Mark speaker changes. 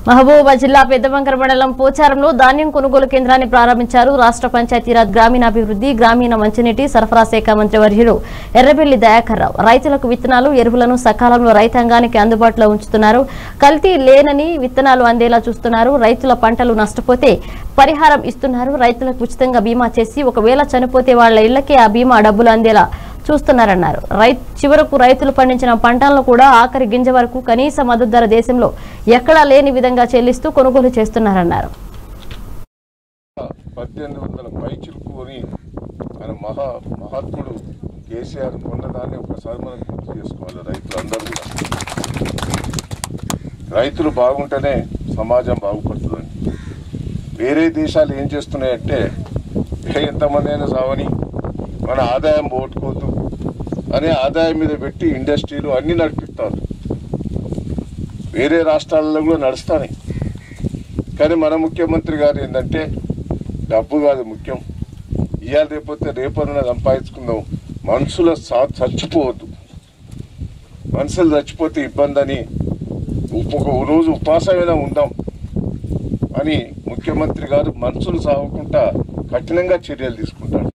Speaker 1: మహబూబా జిల్లా పెద్దబంకర మండలం పోచారంలో ధాన్యం కొనుగోలు కేంద్రాన్ని ప్రారంభించారు రాష్ట్ర పంచాయతీరాజ్ గ్రామీణాభివృద్ధి గ్రామీణ మంచినీటి సరఫరా శాఖ మంత్రి వర్యులు ఎర్రబెల్లి దయాకర్ రావు రైతులకు విత్తనాలు ఎరువులను సకాలంలో రైతాంగానికి అందుబాటులో ఉంచుతున్నారు కల్తీ లేనని విత్తనాలు అందేలా చూస్తున్నారు రైతుల పంటలు నష్టపోతే పరిహారం ఇస్తున్నారు రైతులకు ఉచితంగా బీమా చేసి ఒకవేళ చనిపోతే వాళ్ల ఇళ్లకే ఆ బీమా డబ్బులు అందేలా చూస్తున్నారన్నారు రై చివరకు రైతులు పండించిన పంటలను కూడా ఆఖరి గింజ వరకు కనీస మద్దతు ధర దేశంలో ఎక్కడా లేని విధంగా చెల్లిస్తూ కొనుగోలు చేస్తున్నారన్నారు
Speaker 2: పద్దెనిమిది వందల పైచిలుకుని ఆయన మహా మహాత్ముడు కేసీఆర్ కొన్నదాన్ని ఒకసారి మనం గుర్తు చేసుకోవాలి రైతులందరూ కూడా రైతులు బాగుంటేనే సమాజం బాగుపడుతుందండి వేరే దేశాలు ఏం చేస్తున్నాయంటే ఏ ఎంతమంది అయినా సావని మన ఆదాయం పోగొట్టుకోవద్దు అనే ఆదాయం మీద పెట్టి ఇండస్ట్రీలు అన్నీ నడిపిస్తారు వేరే రాష్ట్రాలలో కూడా నడుస్తాయి కానీ మన ముఖ్యమంత్రి గారు ఏంటంటే డబ్బు కాదు ముఖ్యం ఇవాళ రేపోతే రేపన్న సంపాదించుకుందాం మనుషుల సా- చచ్చిపోవద్దు మనుషులు చచ్చిపోతే ఇబ్బంది అని ఉప్- ఒక రోజు ఉపాసమైనా ఉందాం అని ముఖ్యమంత్రి గారు మనుషులు సాగకుండా కఠినంగా చర్యలు తీసుకుంటాడు